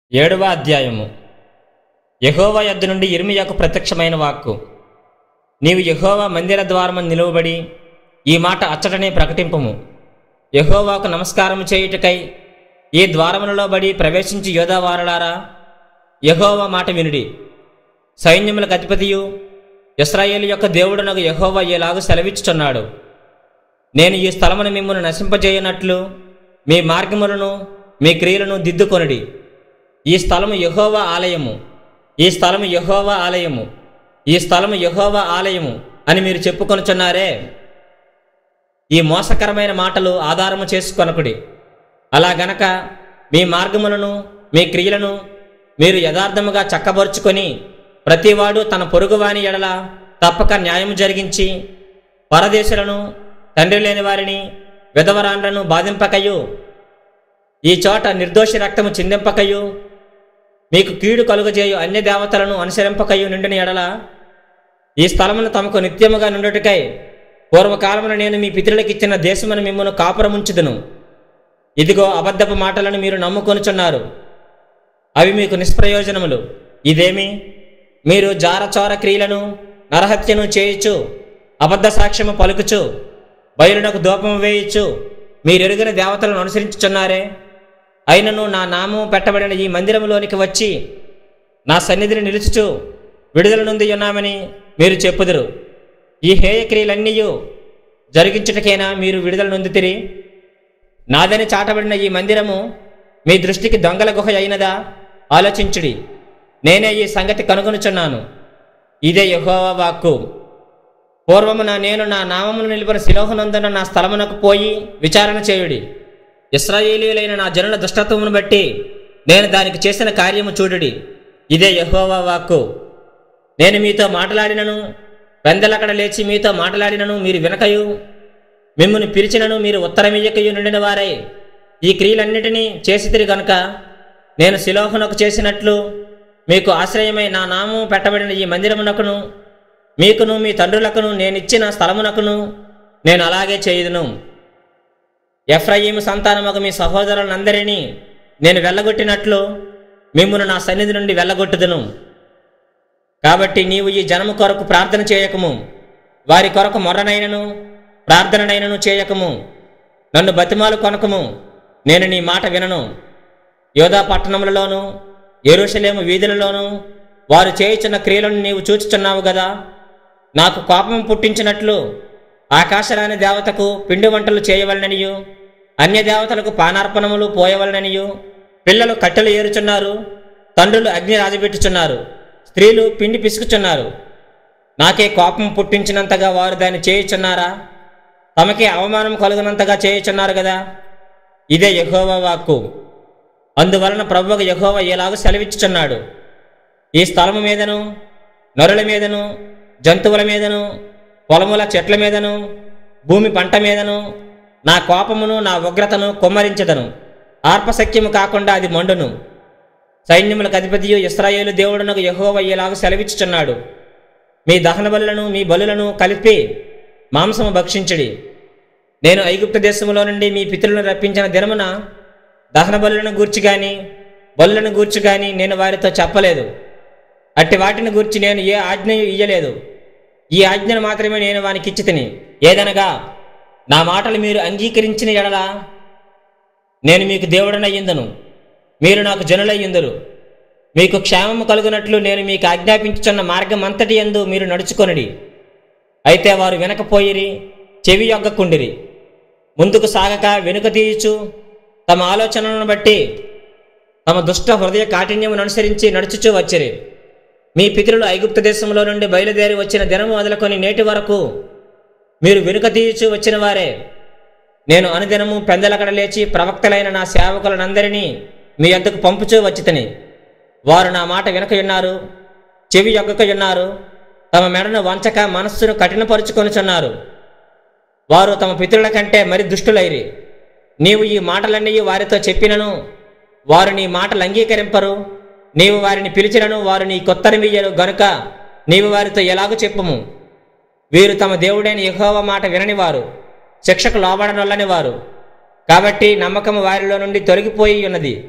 ఏడవ అధ్యాయము యెహోవా యొద్ద నుండి ఇర్మియాకు ప్రత్యక్షమైన వాక్కు నీవు యెహోవా మందిర ద్వారము నిలువబడి ఈ మాట అచ్చటనే ప్రకటింపుము యెహోవాకు నమస్కారము చేయుటకై ఈ ద్వారములలో బడి ప్రవేశించి యోధావారలారా యెహోవా మాట వినుడి సైన్యములకు అధిపతియు ఇస్రాయేలు యొక్క దేవుడునకు యెహోవా ఇలాగు సెలవిచ్చుచున్నాడు నేను ఈ స్థలమును మిమ్మల్ని నశింపజేయనట్లు మీ మార్గములను మీ క్రియలను దిద్దుకొనుడి ఈ స్థలము యెహోవా ఆలయము ఈ స్థలము యెహోవా ఆలయము ఈ స్థలము యెహోవా ఆలయము అని మీరు చెప్పుకొనుచున్నారే ఈ మోసకరమైన మాటలు ఆధారము చేసుకొనకుడి అలా గనక మీ మార్గములను మీ క్రియలను మీరు యథార్థముగా చక్కబరుచుకొని ప్రతివాడు తన పొరుగువాని ఎడల తప్పక న్యాయము జరిగించి పరదేశులను తండ్రి లేని వారిని విధవరాండ్లను బాధింపకయు ఈ చోట నిర్దోషి రక్తము చిందింపకయు మీకు కీడు కలుగజేయు అన్య దేవతలను అనుసరింపకయు నిండిన ఎడల ఈ స్థలమును తమకు నిత్యముగా నుండుటకై పూర్వకాలమున నేను మీ పితరులకు ఇచ్చిన దేశమును మిమ్మల్ని కాపురముంచుదును ఇదిగో అబద్ధపు మాటలను మీరు నమ్ముకొనుచున్నారు అవి మీకు నిష్ప్రయోజనములు ఇదేమి మీరు జారచోర క్రియలను నరహత్యను చేయుచు అబద్ధ సాక్ష్యము పలుకుచు బయలునకు దూపము వేయచ్చు మీరెరుగిన దేవతలను అనుసరించుచున్నారే అయినను నా నామము పెట్టబడిన ఈ మందిరములోనికి వచ్చి నా సన్నిధిని నిలుచుచు విడుదల నుండి ఉన్నామని మీరు చెప్పుదురు ఈ హేయ క్రియలన్నీ జరిగించుటకైనా మీరు విడుదల నొందితిరి నాదని చాటబడిన ఈ మందిరము మీ దృష్టికి దొంగల గుహ అయినదా ఆలోచించుడి నేనే ఈ సంగతి కనుగొనుచున్నాను ఇదే యెహోవా వాక్కు పూర్వమున నేను నా నామమును నిలిపిన శిలోహనందున నా స్థలమునకు పోయి విచారణ చేయుడి ఇస్రాయేలీలైన నా జనుల దుష్టత్వమును బట్టి నేను దానికి చేసిన కార్యము చూడుడి ఇదే యెహోవా వాక్కు నేను మీతో మాట్లాడినను పెందలక్కడ లేచి మీతో మాట్లాడినను మీరు వినకయు మిమ్మల్ని పిలిచినను మీరు ఉత్తరమియ్యకయు నిండిన వారై ఈ క్రియలన్నిటినీ చేసితిరి గనుక నేను శిలోహనకు చేసినట్లు మీకు ఆశ్రయమై నా నామము పెట్టబడిన ఈ మందిరమునకును మీకును మీ తండ్రులకును నేనిచ్చిన స్థలమునకును నేను అలాగే చేయుదును ఎఫ్రయీము సంతానమగు మీ సహోదరులందరినీ నేను వెళ్ళగొట్టినట్లు మిమ్మును నా సన్నిధి నుండి వెళ్ళగొట్టుదును కాబట్టి నీవు ఈ జనము కొరకు ప్రార్థన చేయకము వారి కొరకు మొర్రనైనను ప్రార్థననైనను చేయకము నన్ను బతిమాలు కొనకము నేను నీ మాట వినను యోధా పట్టణములలోను ఎరుషలేము వీధులలోను వారు చేయుచున్న క్రియలను నీవు చూచుచున్నావు గదా నాకు కోపం పుట్టించినట్లు ఆకాశరాని దేవతకు పిండి వంటలు చేయవలననియు అన్య దేవతలకు పానార్పణములు పోయవలననియు పిల్లలు కట్టెలు ఏరుచున్నారు తండ్రులు అగ్ని రాజబెట్టుచున్నారు స్త్రీలు పిండి పిసుకుచున్నారు నాకే కోపం పుట్టించినంతగా వారు దాన్ని చేయుచున్నారా తమకే అవమానం కలుగునంతగా చేయుచున్నారు కదా ఇదే యెహోవా వాక్కు అందువలన ప్రభువుకు యెహోవా ఎలాగో సెలవిచ్చుచున్నాడు ఈ స్థలము మీదను నరుల మీదను జంతువుల మీదను పొలముల చెట్ల మీదను భూమి పంట మీదను నా కోపమును నా ఉగ్రతను కుమ్మరించదను ఆర్పశక్యము కాకుండా అది మండును సైన్యములకు అధిపతియు ఇస్రాయేలు దేవుడునకు యహోవ ఇలాగ సెలవిచ్చుచున్నాడు మీ దహన బలులను మీ బలులను కలిపి మాంసము భక్షించుడి నేను ఐగుప్త దేశములో నుండి మీ పితరులను రప్పించిన దినమున దహన బలులను గూర్చి గాని బలులను గూర్చి గాని నేను వారితో చెప్పలేదు అట్టి వాటిని గూర్చి నేను ఏ ఆజ్ఞయు ఇయ్యలేదు ఈ ఆజ్ఞను మాత్రమే నేను వానికి ఇచ్చి తిని ఏదనగా నా మాటలు మీరు అంగీకరించిన ఎడల నేను మీకు దేవుడనయ్యిందును మీరు నాకు జనులయ్యిందురు మీకు క్షేమము కలుగునట్లు నేను మీకు ఆజ్ఞాపించుచున్న మార్గం అంతటి ఎందు మీరు నడుచుకొనిడి అయితే వారు వెనకపోయిరి చెవి యొగ్గకుండిరి ముందుకు సాగక వెనుక తీయచు తమ ఆలోచనలను బట్టి తమ దుష్ట హృదయ కాఠిన్యమును అనుసరించి నడుచుచూ వచ్చిరి మీ పితరులు ఐగుప్త దేశంలో నుండి బయలుదేరి వచ్చిన దినము మొదలుకొని నేటి వరకు మీరు వెనుక తీయచూ వచ్చిన వారే నేను అనుదినము పెందలకడ లేచి ప్రవక్తలైన నా సేవకులనందరినీ మీ యొద్దకు పంపుచూ వచ్చితని వారు నా మాట వినకయున్నారు చెవి యొగ్గకయున్నారు తమ మెడను వంచక మనస్సును కఠినపరుచుకొనుచున్నారు వారు తమ పితరుల కంటే మరి దుష్టులైరి నీవు ఈ మాటలన్నీ వారితో చెప్పినను వారు నీ మాటలు అంగీకరింపరు నీవు వారిని పిలిచినను వారు నీ కొత్తరమియ్యరు గనుక నీవు వారితో ఎలాగూ చెప్పుము వీరు తమ దేవుడైన యెహోవ మాట విననివారు శిక్షకు లోబడనొల్లని వారు కాబట్టి నమ్మకము వారిలో నుండి తొలగిపోయి ఉన్నది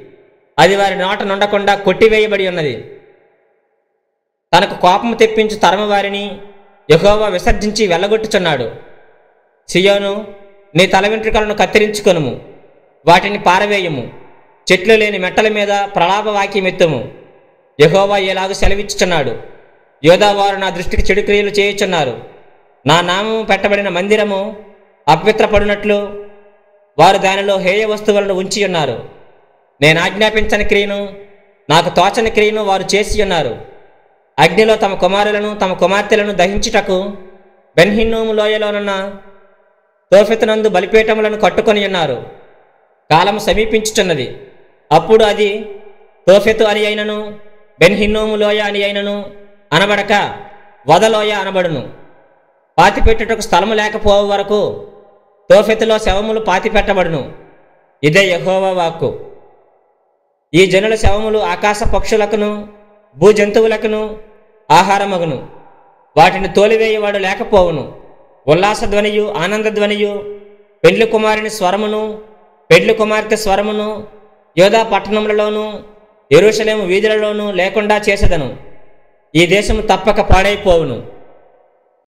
అది వారి నోట నుండకుండా కొట్టివేయబడి ఉన్నది తనకు కోపము తెప్పించు తరము వారిని యెహోవా విసర్జించి వెళ్ళగొట్టుచున్నాడు సియోను నీ తల వెంట్రుకలను కత్తిరించుకొనుము వాటిని పారవేయము చెట్లు లేని మెట్టల మీద ప్రలాప వాక్యమెత్తుము యెహోవా ఇలాగ సెలవిచ్చుచున్నాడు యోధావారు నా దృష్టికి చెడు క్రియలు చేయుచున్నారు నా నామము పెట్టబడిన మందిరము అపవిత్రపడినట్లు వారు దానిలో హేయ వస్తువులను ఉంచి ఉన్నారు నేను ఆజ్ఞాపించని క్రియను నాకు తోచని క్రియను వారు చేసి ఉన్నారు అగ్నిలో తమ కుమారులను తమ కుమార్తెలను దహించుటకు బెన్హిన్నోము లోయలోనున్న తోఫెతునందు బలిపీఠములను కట్టుకొని ఉన్నారు కాలం సమీపించుచున్నది అప్పుడు అది తోఫెతు అని అయినను బెన్హిన్నోము లోయ అని అయినను అనబడక వదలోయ అనబడును పాతిపెట్టుటకు స్థలము లేకపోవు వరకు తోఫెతులో శవములు పాతిపెట్టబడును ఇదే యెహోవా వాక్కు ఈ జనుల శవములు ఆకాశ పక్షులకును భూజంతువులకును ఆహారమగును వాటిని తోలివేయవాడు లేకపోవును ఉల్లాస ధ్వనియు ఆనంద ధ్వనియు పెండ్లి కుమారుని స్వరమును పెండ్లి కుమార్తె స్వరమును యోధా పట్టణములలోను ఎరుషలేము వీధులలోనూ లేకుండా చేసేదను ఈ దేశము తప్పక పాడైపోవును